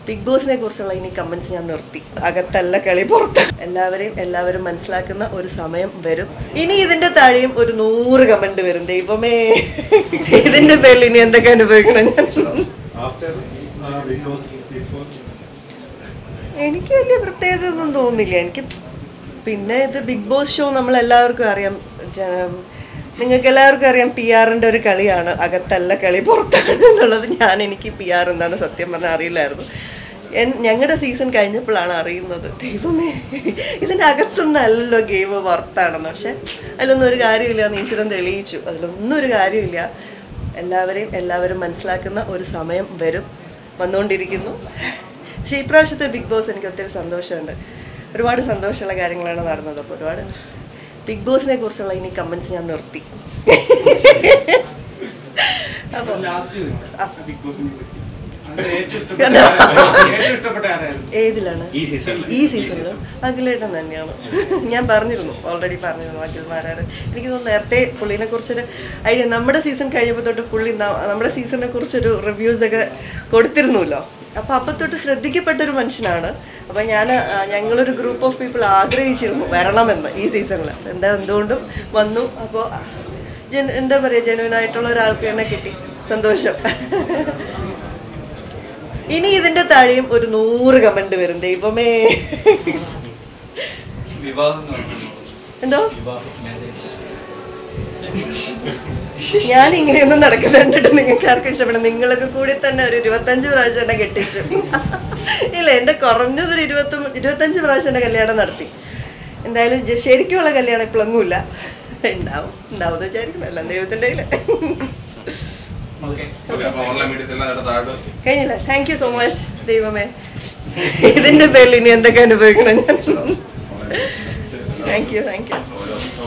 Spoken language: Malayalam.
ബിഗ് ബോസിനെ കുറിച്ചുള്ള ഇനി കമന്റ്സ് ഞാൻ നിർത്തി അകത്തല്ല കളി പുറത്ത് എല്ലാവരെയും എല്ലാവരും മനസ്സിലാക്കുന്ന ഒരു സമയം വരും ഇനി ഇതിന്റെ താഴെയും ഒരു നൂറ് കമന്റ് വരും ദൈവമേ ഇതിന്റെ പേരിൽ ഇനി എന്തൊക്കെ അനുഭവിക്കണം ഞാൻ After uh, Big Boss before എനിക്ക് വലിയ പ്രത്യേകത ഒന്നും തോന്നുന്നില്ല എനിക്ക് പിന്നെ ഇത് ബിഗ് ബോസ് ഷോ നമ്മൾ എല്ലാവർക്കും അറിയാം നിങ്ങൾക്ക് എല്ലാവർക്കും അറിയാം പി ആറിൻ്റെ ഒരു കളിയാണ് അകത്തല്ല കളി പുറത്താണ് എന്നുള്ളത് ഞാൻ എനിക്ക് പി ആർ എന്താണെന്ന് സത്യം പറഞ്ഞാൽ അറിയില്ലായിരുന്നു എൻ- ഞങ്ങളുടെ സീസൺ കഴിഞ്ഞപ്പോഴാണ് അറിയുന്നത് ദൈവമേ ഇതിൻ്റെ അകത്തൊന്നും അല്ലല്ലോ ഗെയിം പുറത്താണെന്ന് പക്ഷെ അതിലൊന്നും ഒരു കാര്യമില്ല എന്ന് ഈശ്വരൻ തെളിയിച്ചു അതിലൊന്നും ഒരു കാര്യമില്ല എല്ലാവരെയും എല്ലാവരും മനസ്സിലാക്കുന്ന ഒരു സമയം വരും വന്നുകൊണ്ടിരിക്കുന്നു പക്ഷേ ഇപ്രാവശ്യത്തെ ബിഗ് ബോസ് എനിക്ക് ഒത്തിരി സന്തോഷമുണ്ട് ഒരുപാട് സന്തോഷമുള്ള കാര്യങ്ങളാണ് നടന്നത് അപ്പോൾ ഒരുപാട് ബിഗ് ബോസിനെ കുറിച്ചുള്ള ഇനി കമൻസ് ഞാൻ നിർത്തി അപ്പോൾ ലാസ്റ്റ് ആ. ബിഗ് ബോസിനെ പറ്റി അങ്ങനെ ഏറ്റവും ഇഷ്ടപ്പെട്ട ആരായിരുന്നു? ഏറ്റവും ഇഷ്ടപ്പെട്ട ആരായിരുന്നു ഏതിലാണ് ഈ സീസൺ ഈ സീസണിൽ അഖിലേട്ടൻ തന്നെയാണ് ഞാൻ പറഞ്ഞിരുന്നു ഓൾറെഡി പറഞ്ഞിരുന്നു അഖിൽമാരാണ് എനിക്ക് തോന്നുന്നു നേരത്തെ പുള്ളിനെ കുറിച്ചൊരു ഐഡിയ നമ്മുടെ സീസൺ കഴിഞ്ഞപ്പോൾ തൊട്ട് പുള്ളി ന- നമ്മുടെ സീസണിനെ കുറിച്ചൊരു റിവ്യൂസ് ഒക്കെ കൊടുത്തിരുന്നല്ലോ അപ്പോൾ അപ്പം തൊട്ട് ശ്രദ്ധിക്കപ്പെട്ട ഒരു മനുഷ്യനാണ് അപ്പോൾ ഞാൻ ഞങ്ങളൊരു ഗ്രൂപ്പ് ഓഫ് പീപ്പിൾ ആഗ്രഹിച്ചിരുന്നു വരണമെന്ന് ഈ സീസണിൽ എന്താ എന്തുകൊണ്ടും വന്നു അപ്പോൾ ജൻ എന്താ പറയുക ജെനുവിൻ ആയിട്ടുള്ള ഒരാൾക്ക് തന്നെ കിട്ടി സന്തോഷം ഇനി ഇതിന്റെ താഴെയും ഒരു നൂറ് കമന്റ് വരും ദൈവമേ വിവാഹം നടന്നു എന്തോ ഞാൻ ഇങ്ങനെയൊന്നും നടക്കുന്ന കണ്ടിട്ട് നിങ്ങൾക്ക് ആർക്കും ഇഷ്ടപ്പെടും നിങ്ങളൊക്കെ കൂടി തന്നെ ഒരു ഇരുപത്തഞ്ച് പ്രാവശ്യം എന്നെ കെട്ടിച്ചു ഇല്ല എൻ്റെ കുറഞ്ഞത് ഒരു ഇരുപത്തി ഇരുപത്തഞ്ച് പ്രാവശ്യം എൻ്റെ കല്യാണം നടത്തി എന്തായാലും ജ- ശരിക്കുമുള്ള കല്യാണം ഇപ്പോഴൊന്നുമില്ല ഉണ്ടാവും ഉണ്ടാവും എന്ന് വിചാരിക്കണം എല്ലാം ദൈവത്തിൻ്റെ കയ്യില് ഓക്കെ ഓൺലൈൻ മീഡിയസ് എല്ലാം ഇവിടെ താഴെ കഴിഞ്ഞില്ല താങ്ക് യു സോ മച്ച് ദൈവമേ ഇതിന്റെ പേരിൽ ഇനി എന്തൊക്കെ അനുഭവിക്കണം ഞാൻ താങ്ക് യു താങ്ക് യു